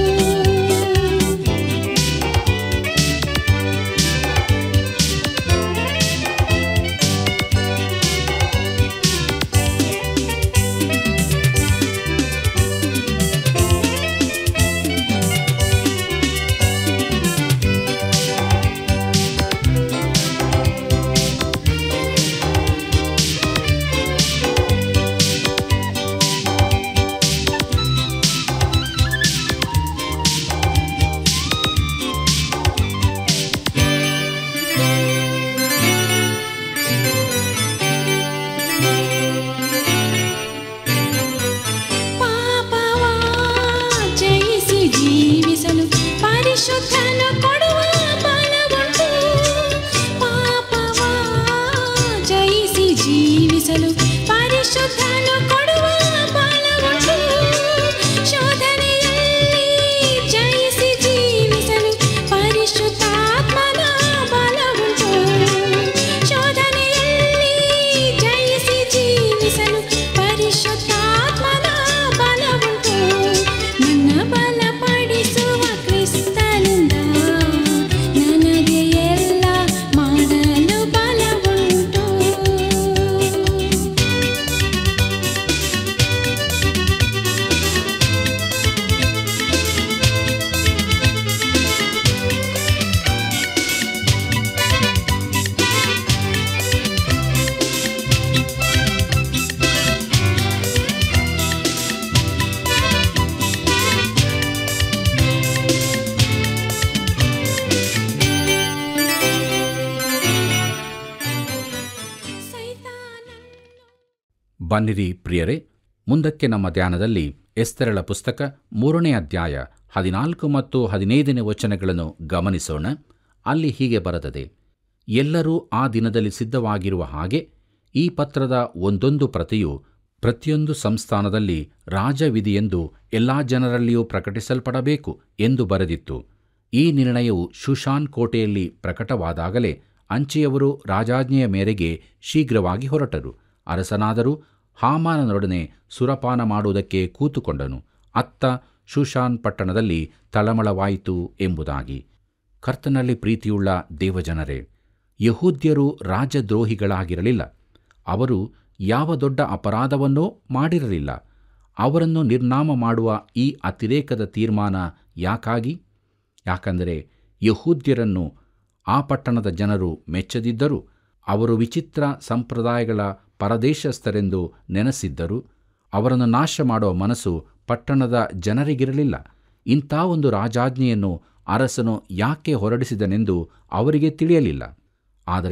[SPEAKER 4] ಪಾಪವ ಜಯಿಸಿ ಜೀವಿಸಲು ಪರಿಶುದ್ಧನು ಕೊಡುವ ಬಲವುಂಟು ಪಾಪವ ಜಯಿಸಿ ಜೀವಿಸಲು ಪರಿಶುದ್ಧನು ಕೊಡುವ ಬಲವುಂಟು ಶೋಧನೆಯಲ್ಲಿ ಜಯಿಸಿ ಜೀವಿಸಲು ಪರಿಶುದ್ಧಾತ್ಮನ ಬಲವುಂಟು ಶೋಧನೆಯಲ್ಲಿ ಜಯಿಸಿ ಜೀವಿಸಲು ಪರಿಶುದ್ಧಾತ್ಮನ ಬಲವುಂಟು ನನ್ನ ಬಲಪಡಿಸುವ ಕ್ರಿಸ್ತನಿಂದ ನನಗೆ ಎಲ್ಲ ಮಾಡಲು ಬಲವುಂಟು ಸೈತಾನನ್ನು
[SPEAKER 1] ಬನ್ನಿರಿ ಪ್ರಿಯರೇ ಮುಂದಕ್ಕೆ ನಮ್ಮ ಧ್ಯಾನದಲ್ಲಿ ಎಸ್ತರಳ ಪುಸ್ತಕ ಮೂರನೇ ಅಧ್ಯಾಯ ಹದಿನಾಲ್ಕು ಮತ್ತು ಹದಿನೈದನೇ ವಚನಗಳನ್ನು ಗಮನಿಸೋಣ ಅಲ್ಲಿ ಹೀಗೆ ಬರೆದದೆ ಎಲ್ಲರೂ ಆ ದಿನದಲ್ಲಿ ಸಿದ್ಧವಾಗಿರುವ ಹಾಗೆ ಈ ಪತ್ರದ ಒಂದೊಂದು ಪ್ರತಿಯು ಪ್ರತಿಯೊಂದು ಸಂಸ್ಥಾನದಲ್ಲಿ ರಾಜವಿಧಿಯೆಂದು ಎಲ್ಲಾ ಜನರಲ್ಲಿಯೂ ಪ್ರಕಟಿಸಲ್ಪಡಬೇಕು ಎಂದು ಬರೆದಿತ್ತು ಈ ನಿರ್ಣಯವು ಶುಶಾನ್ ಕೋಟೆಯಲ್ಲಿ ಪ್ರಕಟವಾದಾಗಲೇ ಅಂಚೆಯವರು ರಾಜಾಜ್ಞೆಯ ಮೇರೆಗೆ ಶೀಘ್ರವಾಗಿ ಹೊರಟರು ಅರಸನಾದರೂ ಹಾಮಾನನೊಡನೆ ಸುರಪಾನ ಮಾಡುವುದಕ್ಕೆ ಕೂತುಕೊಂಡನು ಅತ್ತ ಶುಶಾನ್ ಪಟ್ಟಣದಲ್ಲಿ ತಳಮಳವಾಯಿತು ಎಂಬುದಾಗಿ ಕರ್ತನಲ್ಲಿ ಪ್ರೀತಿಯುಳ್ಳ ದೇವಜನರೇ ಯಹೂದ್ಯರು ರಾಜದ್ರೋಹಿಗಳಾಗಿರಲಿಲ್ಲ ಅವರು ಯಾವ ದೊಡ್ಡ ಅಪರಾಧವನ್ನೋ ಮಾಡಿರಲಿಲ್ಲ ಅವರನ್ನು ನಿರ್ನಾಮ ಮಾಡುವ ಈ ಅತಿರೇಕದ ತೀರ್ಮಾನ ಯಾಕಾಗಿ ಯಾಕಂದರೆ ಯಹೂದ್ಯರನ್ನು ಆ ಪಟ್ಟಣದ ಜನರು ಮೆಚ್ಚದಿದ್ದರು ಅವರು ವಿಚಿತ್ರ ಸಂಪ್ರದಾಯಗಳ ಪರದೇಶಸ್ಥರೆಂದು ನೆನೆಸಿದ್ದರು ಅವರನ್ನು ನಾಶ ಮಾಡುವ ಮನಸ್ಸು ಪಟ್ಟಣದ ಜನರಿಗಿರಲಿಲ್ಲ ಇಂಥ ಒಂದು ರಾಜಾಜ್ಞೆಯನ್ನು ಅರಸನು ಯಾಕೆ ಹೊರಡಿಸಿದನೆಂದು ಅವರಿಗೆ ತಿಳಿಯಲಿಲ್ಲ ಆದರೆ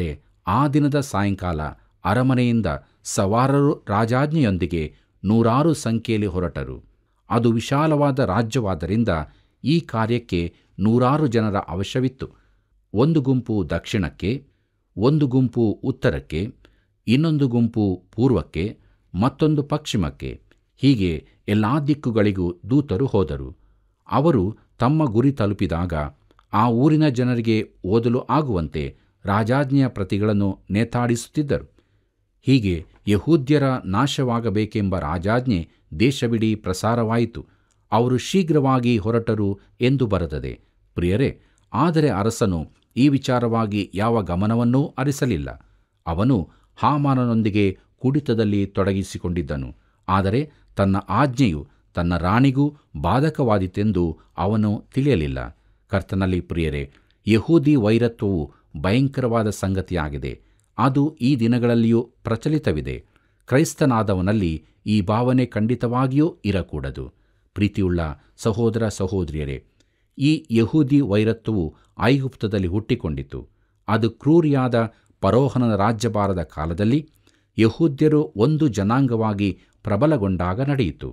[SPEAKER 1] ಆ ದಿನದ ಸಾಯಂಕಾಲ ಅರಮನೆಯಿಂದ ಸವಾರರು ರಾಜಾಜ್ಞೆಯೊಂದಿಗೆ ನೂರಾರು ಸಂಖ್ಯೆಯಲ್ಲಿ ಹೊರಟರು ಅದು ವಿಶಾಲವಾದ ರಾಜ್ಯವಾದ್ದರಿಂದ ಈ ಕಾರ್ಯಕ್ಕೆ ನೂರಾರು ಜನರ ಅವಶ್ಯವಿತ್ತು ಒಂದು ಗುಂಪು ದಕ್ಷಿಣಕ್ಕೆ ಒಂದು ಗುಂಪು ಉತ್ತರಕ್ಕೆ ಇನ್ನೊಂದು ಗುಂಪು ಪೂರ್ವಕ್ಕೆ ಮತ್ತೊಂದು ಪಶ್ಚಿಮಕ್ಕೆ ಹೀಗೆ ಎಲ್ಲಾ ದಿಕ್ಕುಗಳಿಗೂ ದೂತರು ಹೋದರು ಅವರು ತಮ್ಮ ಗುರಿ ತಲುಪಿದಾಗ ಆ ಊರಿನ ಜನರಿಗೆ ಓದಲು ಆಗುವಂತೆ ರಾಜಾಜ್ಞೆಯ ಪ್ರತಿಗಳನ್ನು ನೇತಾಡಿಸುತ್ತಿದ್ದರು ಹೀಗೆ ಯಹೂದ್ಯರ ನಾಶವಾಗಬೇಕೆಂಬ ರಾಜಾಜ್ಞೆ ದೇಶವಿಡೀ ಪ್ರಸಾರವಾಯಿತು ಅವರು ಶೀಘ್ರವಾಗಿ ಹೊರಟರು ಎಂದು ಬರೆದದೆ ಪ್ರಿಯರೇ ಆದರೆ ಅರಸನು ಈ ವಿಚಾರವಾಗಿ ಯಾವ ಗಮನವನ್ನೂ ಹರಿಸಲಿಲ್ಲ ಅವನು ಹಾಮಾನನೊಂದಿಗೆ ಕುಡಿತದಲ್ಲಿ ತೊಡಗಿಸಿಕೊಂಡಿದ್ದನು ಆದರೆ ತನ್ನ ಆಜ್ಞೆಯು ತನ್ನ ರಾಣಿಗೂ ಬಾಧಕವಾದಿತೆಂದು ಅವನು ತಿಳಿಯಲಿಲ್ಲ ಕರ್ತನಲ್ಲಿ ಪ್ರಿಯರೇ ಯಹೂದಿ ವೈರತ್ವವು ಭಯಂಕರವಾದ ಸಂಗತಿಯಾಗಿದೆ ಅದು ಈ ದಿನಗಳಲ್ಲಿಯೂ ಪ್ರಚಲಿತವಿದೆ ಕ್ರೈಸ್ತನಾದವನಲ್ಲಿ ಈ ಭಾವನೆ ಖಂಡಿತವಾಗಿಯೂ ಇರಕೂಡದು ಪ್ರೀತಿಯುಳ್ಳ ಸಹೋದರ ಸಹೋದರಿಯರೇ ಈ ಯಹೂದಿ ವೈರತ್ವವು ಐಗುಪ್ತದಲ್ಲಿ ಹುಟ್ಟಿಕೊಂಡಿತು ಅದು ಕ್ರೂರಿಯಾದ ಪರೋಹನನ ರಾಜ್ಯಭಾರದ ಕಾಲದಲ್ಲಿ ಯಹೂದ್ಯರು ಒಂದು ಜನಾಂಗವಾಗಿ ಪ್ರಬಲಗೊಂಡಾಗ ನಡೆಯಿತು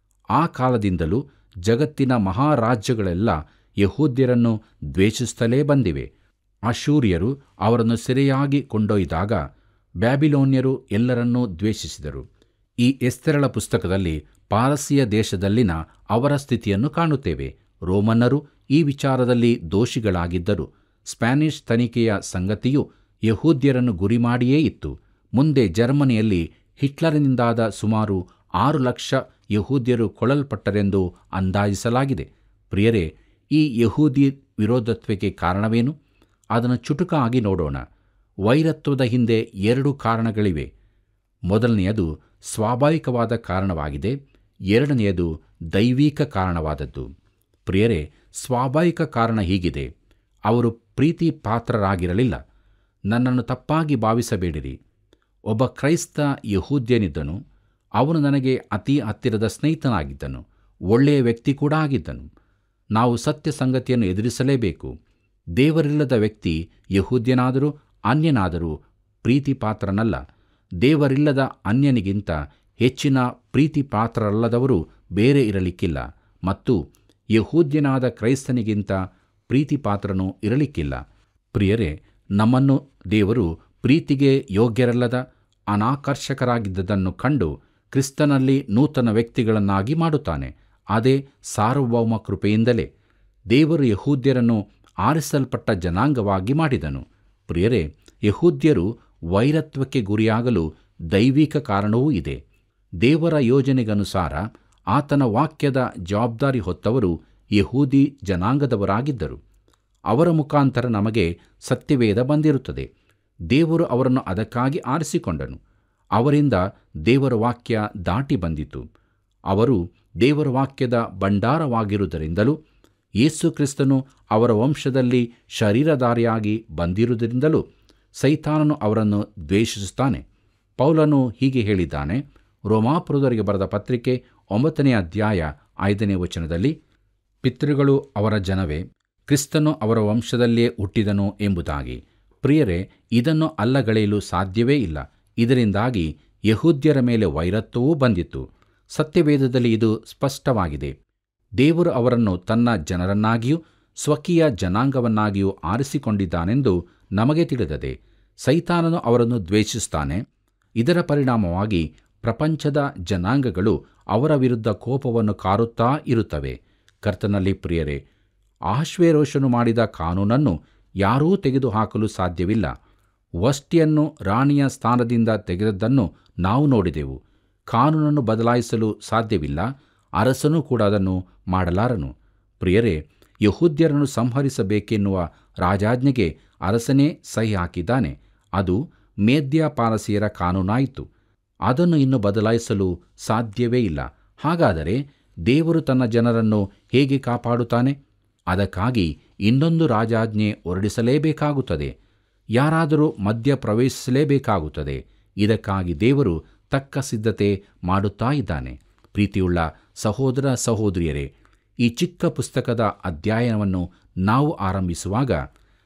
[SPEAKER 1] ಆ ಕಾಲದಿಂದಲೂ ಜಗತ್ತಿನ ಮಹಾರಾಜ್ಯಗಳೆಲ್ಲ ಯಹೂದ್ಯರನ್ನು ದ್ವೇಷಿಸುತ್ತಲೇ ಬಂದಿವೆ ಅಶೂರ್ಯರು ಅವರನ್ನು ಸೆರೆಯಾಗಿ ಕೊಂಡೊಯ್ದಾಗ ಬ್ಯಾಬಿಲೋನ್ಯರು ಎಲ್ಲರನ್ನೂ ದ್ವೇಷಿಸಿದರು ಈ ಎಸ್ತೆರಳ ಪುಸ್ತಕದಲ್ಲಿ ಪಾರಸಿಯ ದೇಶದಲ್ಲಿನ ಅವರ ಸ್ಥಿತಿಯನ್ನು ಕಾಣುತ್ತೇವೆ ರೋಮನ್ನರು ಈ ವಿಚಾರದಲ್ಲಿ ದೋಷಿಗಳಾಗಿದ್ದರು ಸ್ಪ್ಯಾನಿಷ್ ತನಿಖೆಯ ಸಂಗತಿಯು ಯಹೂದ್ಯರನ್ನು ಗುರಿಮಾಡಿಯೇ ಇತ್ತು ಮುಂದೆ ಜರ್ಮನಿಯಲ್ಲಿ ಹಿಟ್ಲರಿನಿಂದಾದ ಸುಮಾರು ಆರು ಲಕ್ಷ ಯಹೂದ್ಯರು ಕೊಳಲ್ಪಟ್ಟರೆಂದು ಅಂದಾಜಿಸಲಾಗಿದೆ ಪ್ರಿಯರೇ ಈ ಯಹೂದಿ ವಿರೋಧತ್ವಕ್ಕೆ ಕಾರಣವೇನು ಅದನ್ನು ಚುಟುಕಾಗಿ ನೋಡೋಣ ವೈರತ್ವದ ಹಿಂದೆ ಎರಡು ಕಾರಣಗಳಿವೆ ಮೊದಲನೆಯದು ಸ್ವಾಭಾವಿಕವಾದ ಕಾರಣವಾಗಿದೆ ಎರಡನೆಯದು ದೈವಿಕ ಕಾರಣವಾದದ್ದು ಪ್ರಿಯರೇ ಸ್ವಾಭಾವಿಕ ಕಾರಣ ಹೀಗಿದೆ ಅವರು ಪ್ರೀತಿ ಪಾತ್ರರಾಗಿರಲಿಲ್ಲ ನನ್ನನ್ನು ತಪ್ಪಾಗಿ ಭಾವಿಸಬೇಡಿರಿ ಒಬ್ಬ ಕ್ರೈಸ್ತ ಯಹೂದ್ಯನಿದ್ದನು ಅವನು ನನಗೆ ಅತಿ ಹತ್ತಿರದ ಸ್ನೇಹಿತನಾಗಿದ್ದನು ಒಳ್ಳೆಯ ವ್ಯಕ್ತಿ ಕೂಡ ಆಗಿದ್ದನು ನಾವು ಸತ್ಯ ಸಂಗತಿಯನ್ನು ಎದುರಿಸಲೇಬೇಕು ದೇವರಿಲ್ಲದ ವ್ಯಕ್ತಿ ಯಹೂದ್ಯನಾದರೂ ಅನ್ಯನಾದರೂ ಪ್ರೀತಿ ಪಾತ್ರನಲ್ಲ ದೇವರಿಲ್ಲದ ಅನ್ಯನಿಗಿಂತ ಹೆಚ್ಚಿನ ಪ್ರೀತಿ ಪಾತ್ರರಲ್ಲದವರು ಬೇರೆ ಇರಲಿಕ್ಕಿಲ್ಲ ಮತ್ತು ಯಹೂದ್ಯನಾದ ಕ್ರೈಸ್ತನಿಗಿಂತ ಪ್ರೀತಿ ಪಾತ್ರನೂ ಇರಲಿಕ್ಕಿಲ್ಲ ಪ್ರಿಯರೇ ನಮ್ಮನ್ನು ದೇವರು ಪ್ರೀತಿಗೆ ಯೋಗ್ಯರಲ್ಲದ ಅನಾಕರ್ಷಕರಾಗಿದ್ದದನ್ನು ಕಂಡು ಕ್ರಿಸ್ತನಲ್ಲಿ ನೂತನ ವ್ಯಕ್ತಿಗಳನ್ನಾಗಿ ಮಾಡುತ್ತಾನೆ ಅದೇ ಸಾರ್ವಭೌಮ ಕೃಪೆಯಿಂದಲೇ ದೇವರು ಯಹೂದ್ಯರನ್ನು ಆರಿಸಲ್ಪಟ್ಟ ಜನಾಂಗವಾಗಿ ಮಾಡಿದನು ಪ್ರಿಯರೇ ಯಹೂದ್ಯರು ವೈರತ್ವಕ್ಕೆ ಗುರಿಯಾಗಲು ದೈವಿಕ ಕಾರಣವೂ ಇದೆ ದೇವರ ಯೋಜನೆಗನುಸಾರ ಆತನ ವಾಕ್ಯದ ಜವಾಬ್ದಾರಿ ಹೊತ್ತವರು ಯಹೂದಿ ಜನಾಂಗದವರಾಗಿದ್ದರು ಅವರ ಮುಖಾಂತರ ನಮಗೆ ಸತ್ಯವೇದ ಬಂದಿರುತ್ತದೆ ದೇವರು ಅವರನ್ನು ಅದಕ್ಕಾಗಿ ಆರಿಸಿಕೊಂಡನು ಅವರಿಂದ ದೇವರ ವಾಕ್ಯ ದಾಟಿ ಬಂದಿತು ಅವರು ದೇವರ ವಾಕ್ಯದ ಭಂಡಾರವಾಗಿರುವುದರಿಂದಲೂ ಯೇಸು ಕ್ರಿಸ್ತನು ಅವರ ವಂಶದಲ್ಲಿ ಶರೀರಧಾರಿಯಾಗಿ ಬಂದಿರುವುದರಿಂದಲೂ ಸೈತಾನನು ಅವರನ್ನು ದ್ವೇಷಿಸುತ್ತಾನೆ ಪೌಲನು ಹೀಗೆ ಹೇಳಿದ್ದಾನೆ ರೋಮಾಪುರದವರಿಗೆ ಬರೆದ ಪತ್ರಿಕೆ ಒಂಬತ್ತನೇ ಅಧ್ಯಾಯ ಐದನೇ ವಚನದಲ್ಲಿ ಪಿತೃಗಳು ಅವರ ಜನವೇ ಕ್ರಿಸ್ತನು ಅವರ ವಂಶದಲ್ಲಿಯೇ ಹುಟ್ಟಿದನು ಎಂಬುದಾಗಿ ಪ್ರಿಯರೇ ಇದನ್ನು ಅಲ್ಲಗಳೆಯಲು ಸಾಧ್ಯವೇ ಇಲ್ಲ ಇದರಿಂದಾಗಿ ಯಹೂದ್ಯರ ಮೇಲೆ ವೈರತ್ವವೂ ಬಂದಿತ್ತು ಸತ್ಯವೇದದಲ್ಲಿ ಇದು ಸ್ಪಷ್ಟವಾಗಿದೆ ದೇವರು ಅವರನ್ನು ತನ್ನ ಜನರನ್ನಾಗಿಯೂ ಸ್ವಕೀಯ ಜನಾಂಗವನ್ನಾಗಿಯೂ ಆರಿಸಿಕೊಂಡಿದ್ದಾನೆಂದು ನಮಗೆ ತಿಳಿದದೆ ಸೈತಾನನು ಅವರನ್ನು ದ್ವೇಷಿಸುತ್ತಾನೆ ಇದರ ಪರಿಣಾಮವಾಗಿ ಪ್ರಪಂಚದ ಜನಾಂಗಗಳು ಅವರ ವಿರುದ್ಧ ಕೋಪವನ್ನು ಕಾರುತ್ತಾ ಇರುತ್ತವೆ ಕರ್ತನಲ್ಲಿ ಪ್ರಿಯರೇ ಆಶ್ವೇರೋಷನು ಮಾಡಿದ ಕಾನೂನನ್ನು ಯಾರೂ ತೆಗೆದುಹಾಕಲು ಸಾಧ್ಯವಿಲ್ಲ ವಷ್ಟಿಯನ್ನು ರಾಣಿಯ ಸ್ಥಾನದಿಂದ ತೆಗೆದದ್ದನ್ನು ನಾವು ನೋಡಿದೆವು ಕಾನೂನನ್ನು ಬದಲಾಯಿಸಲು ಸಾಧ್ಯವಿಲ್ಲ ಅರಸನೂ ಕೂಡ ಅದನ್ನು ಮಾಡಲಾರನು ಪ್ರಿಯರೇ ಯಹೂದ್ಯರನ್ನು ಸಂಹರಿಸಬೇಕೆನ್ನುವ ರಾಜಾಜ್ಞೆಗೆ ಅರಸನೇ ಸಹಿ ಹಾಕಿದ್ದಾನೆ ಅದು ಮೇದ್ಯ ಪಾರಸಿಯರ ಕಾನೂನಾಯಿತು ಅದನ್ನು ಇನ್ನು ಬದಲಾಯಿಸಲು ಸಾಧ್ಯವೇ ಇಲ್ಲ ಹಾಗಾದರೆ ದೇವರು ತನ್ನ ಜನರನ್ನು ಹೇಗೆ ಕಾಪಾಡುತ್ತಾನೆ ಅದಕ್ಕಾಗಿ ಇನ್ನೊಂದು ರಾಜಾಜ್ಞೆ ಹೊರಡಿಸಲೇಬೇಕಾಗುತ್ತದೆ ಯಾರಾದರೂ ಮಧ್ಯ ಪ್ರವೇಶಿಸಲೇಬೇಕಾಗುತ್ತದೆ ಇದಕ್ಕಾಗಿ ದೇವರು ತಕ್ಕ ಸಿದ್ಧತೆ ಮಾಡುತ್ತಾ ಇದ್ದಾನೆ ಪ್ರೀತಿಯುಳ್ಳ ಸಹೋದರ ಸಹೋದರಿಯರೇ ಈ ಚಿಕ್ಕ ಪುಸ್ತಕದ ಅಧ್ಯಯನವನ್ನು ನಾವು ಆರಂಭಿಸುವಾಗ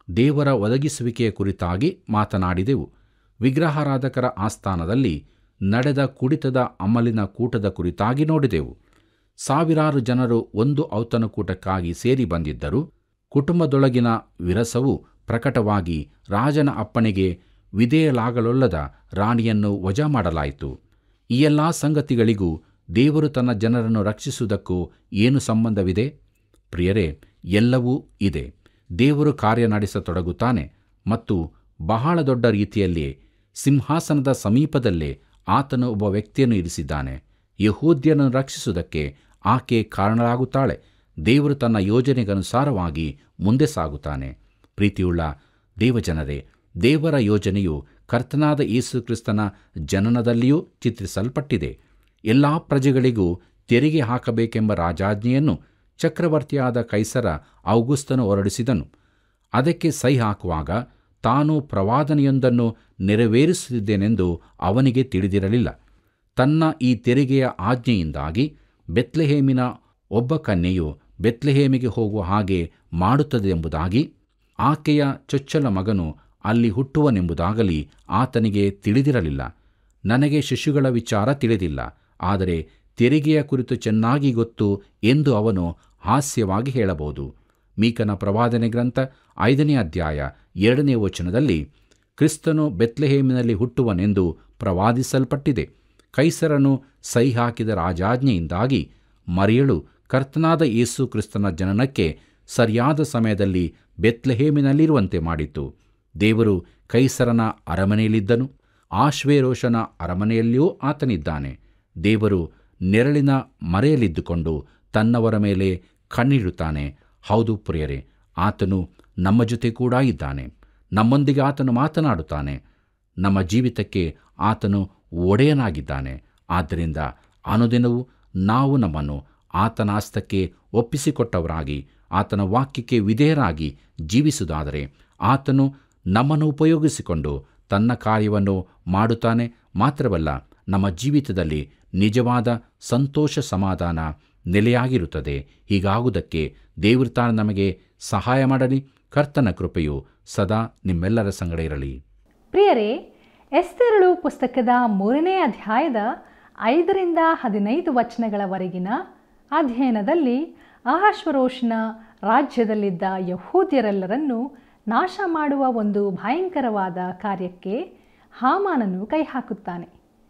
[SPEAKER 1] ದೇವರ ಒದಗಿಸುವಿಕೆಯ ಕುರಿತಾಗಿ ಮಾತನಾಡಿದೆವು ವಿಗ್ರಹಾರಾಧಕರ ಆಸ್ಥಾನದಲ್ಲಿ ನಡೆದ ಕುಡಿತದ ಅಮಲಿನ ಕೂಟದ ಕುರಿತಾಗಿ ನೋಡಿದೆವು ಸಾವಿರಾರು ಜನರು ಒಂದು ಔತಣಕೂಟಕ್ಕಾಗಿ ಸೇರಿ ಬಂದಿದ್ದರು ಕುಟುಂಬದೊಳಗಿನ ವಿರಸವು ಪ್ರಕಟವಾಗಿ ರಾಜನ ಅಪ್ಪಣೆಗೆ ವಿಧೇಯಲಾಗಲೊಲ್ಲದ ರಾಣಿಯನ್ನು ವಜಾ ಮಾಡಲಾಯಿತು ಈ ಎಲ್ಲ ಸಂಗತಿಗಳಿಗೂ ದೇವರು ತನ್ನ ಜನರನ್ನು ರಕ್ಷಿಸುವುದಕ್ಕೂ ಏನು ಸಂಬಂಧವಿದೆ ಪ್ರಿಯರೇ ಎಲ್ಲವೂ ಇದೆ ದೇವರು ಕಾರ್ಯ ನಡೆಸತೊಡಗುತ್ತಾನೆ ಮತ್ತು ಬಹಳ ದೊಡ್ಡ ರೀತಿಯಲ್ಲಿ ಸಿಂಹಾಸನದ ಸಮೀಪದಲ್ಲೇ ಆತನು ಒಬ್ಬ ವ್ಯಕ್ತಿಯನ್ನು ಇರಿಸಿದ್ದಾನೆ ಯಹೂದ್ಯನನ್ನು ರಕ್ಷಿಸುವುದಕ್ಕೆ ಆಕೆ ಕಾರಣರಾಗುತ್ತಾಳೆ ದೇವರು ತನ್ನ ಯೋಜನೆಗನುಸಾರವಾಗಿ ಮುಂದೆ ಸಾಗುತ್ತಾನೆ ಪ್ರೀತಿಯುಳ್ಳ ದೇವಜನರೇ ದೇವರ ಯೋಜನೆಯು ಕರ್ತನಾದ ಯೇಸು ಕ್ರಿಸ್ತನ ಜನನದಲ್ಲಿಯೂ ಚಿತ್ರಿಸಲ್ಪಟ್ಟಿದೆ ಎಲ್ಲ ಪ್ರಜೆಗಳಿಗೂ ತೆರಿಗೆ ಹಾಕಬೇಕೆಂಬ ರಾಜಾಜ್ಞೆಯನ್ನು ಚಕ್ರವರ್ತಿಯಾದ ಕೈಸರ ಔಗುಸ್ತನು ಹೊರಡಿಸಿದನು ಅದಕ್ಕೆ ಸಹಿ ಹಾಕುವಾಗ ತಾನು ಪ್ರವಾದನೆಯೊಂದನ್ನು ನೆರವೇರಿಸುತ್ತಿದ್ದೇನೆಂದು ಅವನಿಗೆ ತಿಳಿದಿರಲಿಲ್ಲ ತನ್ನ ಈ ತೆರಿಗೆಯ ಆಜ್ಞೆಯಿಂದಾಗಿ ಬೆತ್ಲೆಹೇಮಿನ ಒಬ್ಬ ಕನ್ಯೆಯು ಬೆತ್ಲೆಹೇಮಿಗೆ ಹೋಗುವ ಹಾಗೆ ಮಾಡುತ್ತದೆ ಎಂಬುದಾಗಿ ಆಕೆಯ ಚೊಚ್ಚಲ ಮಗನು ಅಲ್ಲಿ ಹುಟ್ಟುವನೆಂಬುದಾಗಲಿ ಆತನಿಗೆ ತಿಳಿದಿರಲಿಲ್ಲ ನನಗೆ ಶಿಶುಗಳ ವಿಚಾರ ತಿಳಿದಿಲ್ಲ ಆದರೆ ತೆರಿಗೆಯ ಕುರಿತು ಚೆನ್ನಾಗಿ ಗೊತ್ತು ಎಂದು ಅವನು ಹಾಸ್ಯವಾಗಿ ಹೇಳಬಹುದು ಮೀಕನ ಪ್ರವಾದನೆ ಗ್ರಂಥ ಐದನೇ ಅಧ್ಯಾಯ ಎರಡನೇ ವಚನದಲ್ಲಿ ಕ್ರಿಸ್ತನು ಬೆತ್ಲೆಹೇಮಿನಲ್ಲಿ ಹುಟ್ಟುವನೆಂದು ಪ್ರವಾದಿಸಲ್ಪಟ್ಟಿದೆ ಕೈಸರನು ಸಹಿ ಹಾಕಿದ ರಾಜಾಜ್ಞೆಯಿಂದಾಗಿ ಮರಿಯಳು ಕರ್ತನಾದ ಯೇಸು ಕ್ರಿಸ್ತನ ಜನನಕ್ಕೆ ಸರಿಯಾದ ಸಮಯದಲ್ಲಿ ಬೆತ್ಲೆಹೇಮಿನಲ್ಲಿರುವಂತೆ ಮಾಡಿತು ದೇವರು ಕೈಸರನ ಅರಮನೆಯಲ್ಲಿದ್ದನು ಆಶ್ವೇರೋಷನ ಅರಮನೆಯಲ್ಲಿಯೂ ಆತನಿದ್ದಾನೆ ದೇವರು ನೆರಳಿನ ಮರೆಯಲ್ಲಿದ್ದುಕೊಂಡು ತನ್ನವರ ಮೇಲೆ ಕಣ್ಣಿಡುತ್ತಾನೆ ಹೌದು ಪ್ರಿಯರೇ ಆತನು ನಮ್ಮ ಜೊತೆ ಕೂಡ ಇದ್ದಾನೆ ನಮ್ಮೊಂದಿಗೆ ಆತನು ಮಾತನಾಡುತ್ತಾನೆ ನಮ್ಮ ಜೀವಿತಕ್ಕೆ ಆತನು ಒಡೆಯನಾಗಿದ್ದಾನೆ ಆದ್ದರಿಂದ ಅನುದಿನವೂ ನಾವು ನಮ್ಮನ್ನು ಆತನ ಹಸ್ತಕ್ಕೆ ಒಪ್ಪಿಸಿಕೊಟ್ಟವರಾಗಿ ಆತನ ವಾಕ್ಯಕ್ಕೆ ವಿಧೇಯರಾಗಿ ಜೀವಿಸುವುದಾದರೆ ಆತನು ನಮ್ಮನ್ನು ಉಪಯೋಗಿಸಿಕೊಂಡು ತನ್ನ ಕಾರ್ಯವನ್ನು ಮಾಡುತ್ತಾನೆ ಮಾತ್ರವಲ್ಲ ನಮ್ಮ ಜೀವಿತದಲ್ಲಿ ನಿಜವಾದ ಸಂತೋಷ ಸಮಾಧಾನ ನೆಲೆಯಾಗಿರುತ್ತದೆ ಹೀಗಾಗುವುದಕ್ಕೆ ದೇವರು ತಾನು ನಮಗೆ ಸಹಾಯ ಮಾಡಲಿ ಕರ್ತನ ಕೃಪೆಯು ಸದಾ ನಿಮ್ಮೆಲ್ಲರ ಸಂಗಡ ಇರಲಿ
[SPEAKER 3] ಪ್ರಿಯರೇ ಎಸ್ತೆರಳು ಪುಸ್ತಕದ ಮೂರನೇ ಅಧ್ಯಾಯದ ಐದರಿಂದ ಹದಿನೈದು ವಚನಗಳವರೆಗಿನ ಅಧ್ಯಯನದಲ್ಲಿ ಅಹಶ್ವರೋಷನ ರಾಜ್ಯದಲ್ಲಿದ್ದ ಯಹೂದ್ಯರೆಲ್ಲರನ್ನೂ ನಾಶ ಮಾಡುವ ಒಂದು ಭಯಂಕರವಾದ ಕಾರ್ಯಕ್ಕೆ ಹಾಮಾನನು ಕೈ ಹಾಕುತ್ತಾನೆ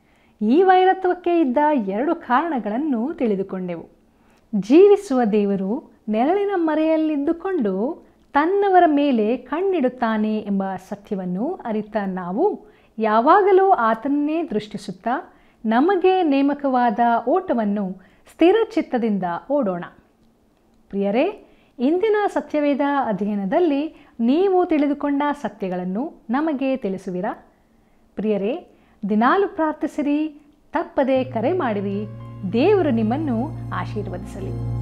[SPEAKER 3] ಈ ವೈರತ್ವಕ್ಕೆ ಇದ್ದ ಎರಡು ಕಾರಣಗಳನ್ನು ತಿಳಿದುಕೊಂಡೆವು ಜೀವಿಸುವ ದೇವರು ನೆರಳಿನ ಮರೆಯಲ್ಲಿದ್ದುಕೊಂಡು ತನ್ನವರ ಮೇಲೆ ಕಣ್ಣಿಡುತ್ತಾನೆ ಎಂಬ ಸತ್ಯವನ್ನು ಅರಿತ ನಾವು ಯಾವಾಗಲೂ ಆತನನ್ನೇ ದೃಷ್ಟಿಸುತ್ತಾ ನಮಗೆ ನೇಮಕವಾದ ಓಟವನ್ನು ಸ್ಥಿರಚಿತ್ತದಿಂದ ಓಡೋಣ ಪ್ರಿಯರೇ ಇಂದಿನ ಸತ್ಯವೇದ ಅಧ್ಯಯನದಲ್ಲಿ ನೀವು ತಿಳಿದುಕೊಂಡ ಸತ್ಯಗಳನ್ನು ನಮಗೆ ತಿಳಿಸುವಿರಾ ಪ್ರಿಯರೇ ದಿನಾಲು ಪ್ರಾರ್ಥಿಸಿರಿ ತಪ್ಪದೆ ಕರೆ ಮಾಡಿರಿ ದೇವರು ನಿಮ್ಮನ್ನು ಆಶೀರ್ವದಿಸಲಿ